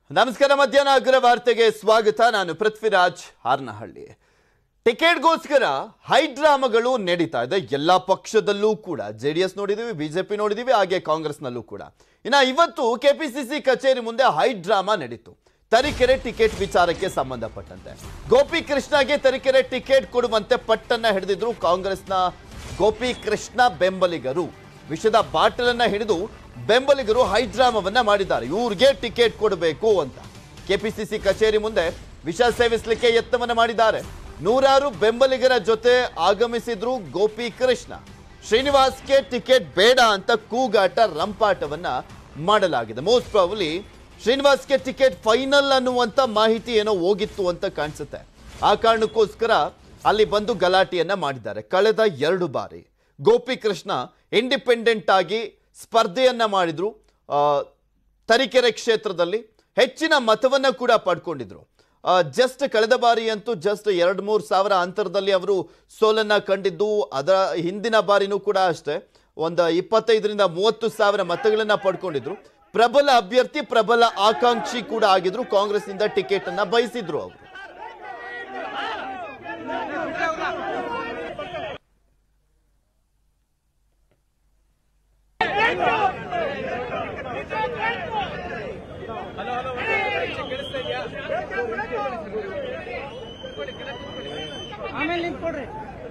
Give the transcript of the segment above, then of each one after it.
ನಮಸ್ಕಾರ ಮಧ್ಯಾಹ್ನ ಅಗ್ರ ವಾರ್ತೆಗೆ ಸ್ವಾಗತ ನಾನು ಪೃಥ್ವಿರಾಜ್ ಹಾರ್ನಹಳ್ಳಿ ಟಿಕೆಟ್ಗೋಸ್ಕರ ಹೈಡ್ರಾಮಗಳು ನಡೀತಾ ಇದೆ ಎಲ್ಲಾ ಪಕ್ಷದಲ್ಲೂ ಕೂಡ ಜೆ ಡಿ ಎಸ್ ನೋಡಿದೀವಿ ಬಿಜೆಪಿ ನೋಡಿದೀವಿ ಹಾಗೆ ಕಾಂಗ್ರೆಸ್ನಲ್ಲೂ ಕೂಡ ಇನ್ನ ಇವತ್ತು ಕೆಪಿಸಿಸಿ ಕಚೇರಿ ಮುಂದೆ ಹೈಡ್ರಾಮಾ ನಡೀತು ತರೀಕೆರೆ ಟಿಕೆಟ್ ವಿಚಾರಕ್ಕೆ ಸಂಬಂಧಪಟ್ಟಂತೆ ಗೋಪಿ ಕೃಷ್ಣಗೆ ತರೀಕೆರೆ ಟಿಕೆಟ್ ಕೊಡುವಂತೆ ಪಟ್ಟನ್ನ ಹಿಡಿದಿದ್ರು ಕಾಂಗ್ರೆಸ್ನ ಗೋಪಿ ಕೃಷ್ಣ ಬೆಂಬಲಿಗರು ವಿಷದ ಬಾಟಲನ್ನ ಹಿಡಿದು ಬೆಂಬಲಿಗರು ಹೈಡ್ರಾಮವನ್ನ ಮಾಡಿದ್ದಾರೆ ಇವ್ರಿಗೆ ಟಿಕೆಟ್ ಕೊಡಬೇಕು ಅಂತ ಕೆಪಿಸಿಸಿ ಕಚೇರಿ ಮುಂದೆ ವಿಷ ಸೇವಿಸಲಿಕ್ಕೆ ಯತ್ನವನ್ನ ಮಾಡಿದ್ದಾರೆ ನೂರಾರು ಬೆಂಬಲಿಗರ ಜೊತೆ ಆಗಮಿಸಿದ್ರು ಗೋಪಿ ಕೃಷ್ಣ ಶ್ರೀನಿವಾಸ್ಗೆ ಟಿಕೆಟ್ ಬೇಡ ಅಂತ ಕೂಗಾಟ ರಂಪಾಟವನ್ನ ಮಾಡಲಾಗಿದೆ ಮೋಸ್ಟ್ ಪ್ರಾಬಲಿ ಶ್ರೀನಿವಾಸ್ಗೆ ಟಿಕೆಟ್ ಫೈನಲ್ ಅನ್ನುವಂತ ಮಾಹಿತಿ ಏನೋ ಹೋಗಿತ್ತು ಅಂತ ಕಾಣಿಸುತ್ತೆ ಆ ಕಾರಣಕ್ಕೋಸ್ಕರ ಅಲ್ಲಿ ಬಂದು ಗಲಾಟೆಯನ್ನ ಮಾಡಿದ್ದಾರೆ ಕಳೆದ ಎರಡು ಬಾರಿ ಗೋಪಿ ಕೃಷ್ಣ ಇಂಡಿಪೆಂಡೆಂಟ್ ಆಗಿ ಸ್ಪರ್ಧೆಯನ್ನ ಮಾಡಿದ್ರು ಆ, ತರೀಕೆರೆ ಕ್ಷೇತ್ರದಲ್ಲಿ ಹೆಚ್ಚಿನ ಮತವನ್ನ ಕೂಡ ಪಡ್ಕೊಂಡಿದ್ರು ಜಸ್ಟ್ ಕಳೆದ ಬಾರಿ ಅಂತೂ ಜಸ್ಟ್ ಎರಡು ಮೂರು ಸಾವಿರ ಅಂತರದಲ್ಲಿ ಅವರು ಸೋಲನ್ನ ಕಂಡಿದ್ದು ಅದರ ಹಿಂದಿನ ಬಾರಿನೂ ಕೂಡ ಅಷ್ಟೇ ಒಂದು ಇಪ್ಪತ್ತೈದರಿಂದ ಮೂವತ್ತು ಸಾವಿರ ಮತಗಳನ್ನ ಪಡ್ಕೊಂಡಿದ್ರು ಪ್ರಬಲ ಅಭ್ಯರ್ಥಿ ಪ್ರಬಲ ಆಕಾಂಕ್ಷಿ ಕೂಡ ಆಗಿದ್ರು ಕಾಂಗ್ರೆಸ್ನಿಂದ ಟಿಕೆಟ್ ಅನ್ನ ಬಯಸಿದ್ರು ಅವರು ಆಮೇಲೆ ನಿಂತ್ ಕೊಡ್ರಿ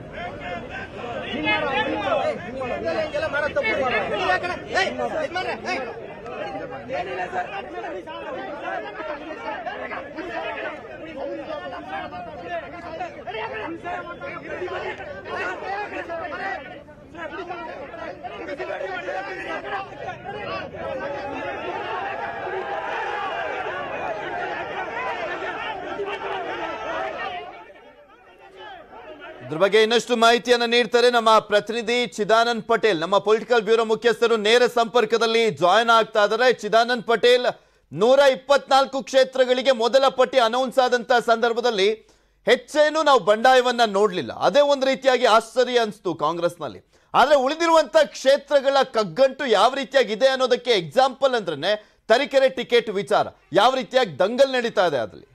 ಇದ್ರ ಬಗ್ಗೆ ಇನ್ನಷ್ಟು ಮಾಹಿತಿಯನ್ನ ನೀಡ್ತಾರೆ ನಮ್ಮ ಪ್ರತಿನಿಧಿ ಚಿದಾನಂದ್ ಪಟೇಲ್ ನಮ್ಮ ಪೊಲಿಟಿಕಲ್ ಬ್ಯೂರೋ ಮುಖ್ಯಸ್ಥರು ನೇರ ಸಂಪರ್ಕದಲ್ಲಿ ಜಾಯ್ನ್ ಆಗ್ತಾ ಇದ್ದಾರೆ ಚಿದಾನಂದ್ ಪಟೇಲ್ ನೂರ ಇಪ್ಪತ್ನಾಲ್ಕು ಕ್ಷೇತ್ರಗಳಿಗೆ ಮೊದಲ ಪಟ್ಟಿ ಅನೌನ್ಸ್ ಆದಂತ ಸಂದರ್ಭದಲ್ಲಿ ಹೆಚ್ಚೇನು ನಾವು ಬಂಡಾಯವನ್ನ ನೋಡ್ಲಿಲ್ಲ ಅದೇ ಒಂದು ರೀತಿಯಾಗಿ ಆಶ್ಚರ್ಯ ಅನಿಸ್ತು ಕಾಂಗ್ರೆಸ್ನಲ್ಲಿ ಆದ್ರೆ ಉಳಿದಿರುವಂತ ಕ್ಷೇತ್ರಗಳ ಕಗ್ಗಂಟು ಯಾವ ರೀತಿಯಾಗಿ ಇದೆ ಅನ್ನೋದಕ್ಕೆ ಎಕ್ಸಾಂಪಲ್ ಅಂದ್ರೆ ತರೀಕೆರೆ ಟಿಕೆಟ್ ವಿಚಾರ ಯಾವ ರೀತಿಯಾಗಿ ದಂಗಲ್ ನಡೀತಾ ಇದೆ ಅದ್ರಲ್ಲಿ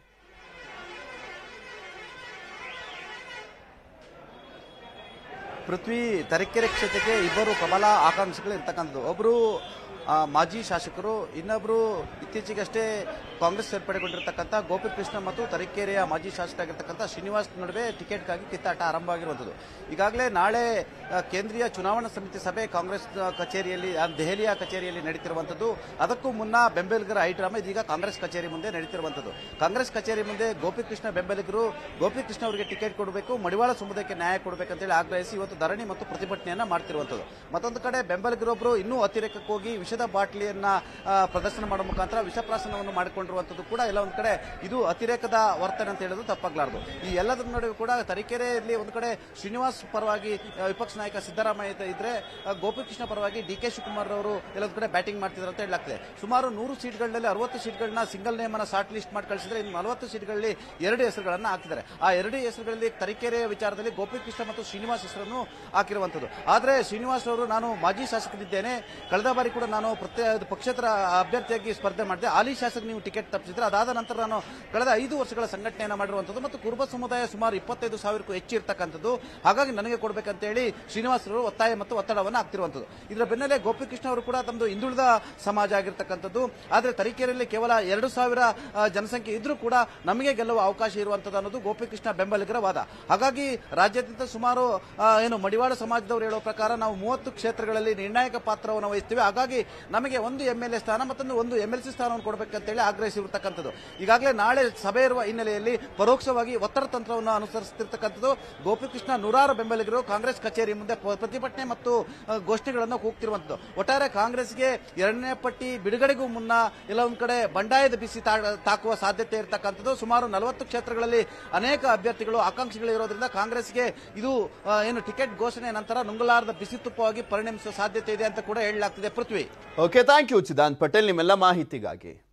ಪೃಥ್ವಿ ತರೀಕೆರೆ ಕ್ಷೇತ್ರಕ್ಕೆ ಇಬ್ಬರು ಪ್ರಬಲ ಆಕಾಂಕ್ಷಿಗಳು ಇರ್ತಕ್ಕಂಥದ್ದು ಒಬ್ಬರು ಆ, ಮಾಜಿ ಶಾಸಕರು ಇನ್ನೊಬ್ಬರು ಇತ್ತೀಚೆಗಷ್ಟೇ ಕಾಂಗ್ರೆಸ್ ಸೇರ್ಪಡೆಗೊಂಡಿರ್ತಕ್ಕಂಥ ಗೋಪಿಕೃಷ್ಣ ಮತ್ತು ತರೀಕೆರೆಯ ಮಾಜಿ ಶಾಸಕರಾಗಿರ್ತಕ್ಕಂಥ ಶ್ರೀನಿವಾಸ್ ನಡುವೆ ಟಿಕೆಟ್ಗಾಗಿ ಕಿತ್ತಾಟ ಆರಂಭ ಆಗಿರುವಂಥದ್ದು ಈಗಾಗಲೇ ನಾಳೆ ಆ, ಕೇಂದ್ರೀಯ ಚುನಾವಣಾ ಸಮಿತಿ ಸಭೆ ಕಾಂಗ್ರೆಸ್ ಆ, ಕಚೇರಿಯಲ್ಲಿ ಆ, ದೆಹಲಿಯ ಕಚೇರಿಯಲ್ಲಿ ನಡೀತಿರುವಂಥದ್ದು ಅದಕ್ಕೂ ಮುನ್ನ ಬೆಂಬಲಿಗರ ಐಡ್ರಾಮ ಇದೀಗ ಕಾಂಗ್ರೆಸ್ ಕಚೇರಿ ಮುಂದೆ ನಡೀತಿರುವಂಥದ್ದು ಕಾಂಗ್ರೆಸ್ ಕಚೇರಿ ಮುಂದೆ ಗೋಪಿಕೃಷ್ಣ ಬೆಂಬಲಿಗರು ಗೋಪಿಕೃಷ್ಣ ಅವರಿಗೆ ಟಿಕೆಟ್ ಕೊಡಬೇಕು ಮಡಿವಾಳ ಸಮುದಾಯಕ್ಕೆ ನ್ಯಾಯ ಕೊಡಬೇಕಂತೇಳಿ ಆಗ್ರಹಿಸಿ ಇವತ್ತು ಧರಣಿ ಮತ್ತು ಪ್ರತಿಭಟನೆಯನ್ನ ಮಾಡ್ತಿರುವಂಥದ್ದು ಮತ್ತೊಂದು ಕಡೆ ಬೆಂಬಲಿಗರೊಬ್ಬರು ಇನ್ನೂ ಅತಿರೇಕಕ್ಕೆ ಹೋಗಿ ವಿಷದ ಬಾಟ್ಲಿಯನ್ನ ಆ, ಪ್ರದರ್ಶನ ಮಾಡೋ ಮುಖಾಂತರ ವಿಷಪ್ರಾಶನವನ್ನು ಮಾಡಿಕೊಂಡಿರುವಂಥದ್ದು ಕೂಡ ಎಲ್ಲ ಒಂದು ಕಡೆ ಇದು ಅತಿರೇಕದ ವರ್ತನೆ ಅಂತ ಹೇಳೋದು ತಪ್ಪಾಗಲಾರದು ಈ ಎಲ್ಲದರ ನಡುವೆ ಕೂಡ ತರೀಕೆರೆಯಲ್ಲಿ ಒಂದು ಕಡೆ ಶ್ರೀನಿವಾಸ್ ಪರವಾಗಿ ಆ, ವಿಪಕ್ಷ ನಾಯಕ ಸಿದ್ದರಾಮಯ್ಯ ಇದ್ದ- ಇದ್ರೆ ಆ, ಗೋಪಿಕೃಷ್ಣ ಪರವಾಗಿ ಡಿ ಕೆ ಶಿವಕುಮಾರ್ ಅವರು ಎಲ್ಲೊಂದು ಕಡೆ ಬ್ಯಾಟಿಂಗ್ ಮಾಡ್ತಿದ್ರು ಅಂತ ಹೇಳಲಾಗ್ತದೆ ಸುಮಾರು ನೂರು ಸೀಟ್ಗಳಲ್ಲಿ ಅರವತ್ತು ಸೀಟ್ಗಳನ್ನ ಸಿಂಗಲ್ ನೇಮನ ಶಾರ್ಟ್ ಲಿಸ್ಟ್ ಮಾಡಿ ಕಳಿಸಿದ್ರೆ ಇನ್ನು ನಲವತ್ತು ಸೀಟ್ಗಳಲ್ಲಿ ಎರಡು ಹೆಸರುಗಳನ್ನ ಹಾಕಿದ್ದಾರೆ ಆ ಎರಡು ಹೆಸರುಗಳಲ್ಲಿ ತರೀಕೆರೆ ವಿಚಾರದಲ್ಲಿ ಗೋಪಿಕೃಷ್ಣ ಮತ್ತು ಶ್ರೀನಿವಾಸ್ ಹೆಸರನ್ನು ಹಾಕಿರುವಂತದ್ದು ಆದ್ರೆ ಶ್ರೀನಿವಾಸ್ ಅವರು ನಾನು ಮಾಜಿ ಶಾಸಕನಿದ್ದೇನೆ ಕಳೆದ ಬಾರಿ ಕೂಡ ನಾನು ಪ್ರತ್ಯೇಕ ಪಕ್ಷೇತರ ಅಭ್ಯರ್ಥಿಯಾಗಿ ಸ್ಪರ್ಧೆ ಮಾಡಿದೆ ಹಾಲಿ ಶಾಸಕ ನೀವು ಟಿಕೆಟ್ ತಪ್ಪಿಸಿದ್ರೆ ಅದಾದ ನಂತರ ನಾನು ಕಳೆದ ಐದು ವರ್ಷಗಳ ಸಂಘಟನೆಯನ್ನು ಮಾಡಿರುವಂತದ್ದು ಮತ್ತು ಕುರುಬ ಸಮುದಾಯ ಸುಮಾರು ಇಪ್ಪತ್ತೈದು ಸಾವಿರಕ್ಕೂ ಹೆಚ್ಚು ಇರ್ತಕ್ಕಂಥದ್ದು ಹಾಗಾಗಿ ನನಗೆ ಕೊಡಬೇಕಂತೇಳಿ ಶ್ರೀನಿವಾಸ್ ಅವರು ಒತ್ತಾಯ ಮತ್ತು ಒತ್ತಡವನ್ನು ಹಾಕ್ತಿರುವಂತದ್ದು ಇದರ ಬೆನ್ನಲ್ಲೇ ಗೋಪಿಕೃಷ್ಣ ಅವರು ಕೂಡ ತಮ್ಮದು ಹಿಂದುಳಿದ ಸಮಾಜ ಆಗಿರ್ತಕ್ಕಂಥದ್ದು ಆದರೆ ತರೀಕೆರೆಯಲ್ಲಿ ಕೇವಲ ಎರಡು ಸಾವಿರ ಆ, ಜನಸಂಖ್ಯೆ ಇದ್ರೂ ಕೂಡ ನಮಗೆ ಗೆಲ್ಲುವ ಅವಕಾಶ ಇರುವಂತದ್ದು ಅನ್ನೋದು ಗೋಪಿಕೃಷ್ಣ ಬೆಂಬಲಿಗರ ವಾದ ಹಾಗಾಗಿ ರಾಜ್ಯಾದ್ಯಂತ ಸುಮಾರು ಆ, ಏನು ಮಡಿವಾಳ ಸಮಾಜದವರು ಹೇಳುವ ಪ್ರಕಾರ ನಾವು ಮೂವತ್ತು ಕ್ಷೇತ್ರಗಳಲ್ಲಿ ನಿರ್ಣಾಯಕ ಪಾತ್ರವನ್ನು ವಹಿಸ್ತೀವಿ ಹಾಗಾಗಿ ನಮಗೆ ಒಂದು ಎಂ ಎಲ್ ಎ ಸ್ಥಾನ ಮತ್ತೊಂದು ಒಂದು ಎಂ ಎಲ್ ಸಿ ಸ್ಥಾನವನ್ನು ಕೊಡಬೇಕಂತೇಳಿ ಆಗ್ರಹಿಸಿರ್ತಕ್ಕಂಥದ್ದು ಈಗಾಗಲೇ ನಾಳೆ ಸಭೆ ಇರುವ ಹಿನ್ನೆಲೆಯಲ್ಲಿ ಪರೋಕ್ಷವಾಗಿ ಒತ್ತಡ ತಂತ್ರವನ್ನು ಅನುಸರಿಸುತ್ತಿರ್ತಕ್ಕಂಥದ್ದು ಗೋಪಿಕೃಷ್ಣ ನೂರಾರು ಬೆಂಬಲಿಗರು ಕಾಂಗ್ರೆಸ್ ಕಚೇರಿ ಮುಂದೆ ಪ- ಪ್ರತಿಭಟನೆ ಮತ್ತು ಆ, ಘೋಷಣೆಗಳನ್ನು ಕೂಗ್ತಿರುವಂತದ್ದು ಒಟ್ಟಾರೆ ಕಾಂಗ್ರೆಸ್ಗೆ ಎರಡನೇ ಪಟ್ಟಿ ಬಿಡುಗಡೆಗೂ ಮುನ್ನ ಎಲ್ಲ ಒಂದ್ ಕಡೆ ಬಂಡಾಯದ ಬಿಸಿ ತಾ- ತಾಕುವ ಸಾಧ್ಯತೆ ಇರತಕ್ಕಂಥದ್ದು ಸುಮಾರು ನಲವತ್ತು ಕ್ಷೇತ್ರಗಳಲ್ಲಿ ಅನೇಕ ಅಭ್ಯರ್ಥಿಗಳು ಆಕಾಂಕ್ಷಿಗಳು ಇರೋದ್ರಿಂದ ಕಾಂಗ್ರೆಸ್ಗೆ ಇದು ಆ, ಏನು ಟಿಕೆಟ್ ಘೋಷಣೆ ನಂತರ ನುಂಗಲಾರದ ಬಿಸಿ ತುಪ್ಪವಾಗಿ ಪರಿಣಮಿಸುವ ಸಾಧ್ಯತೆ ಇದೆ ಅಂತ ಕೂಡ ಹೇಳಲಾಗ್ತಿದೆ Prithvi okay thank you Chidan Patel ನಿಮ್ಮೆಲ್ಲ ಮಾಹಿತಿಗಾಗಿ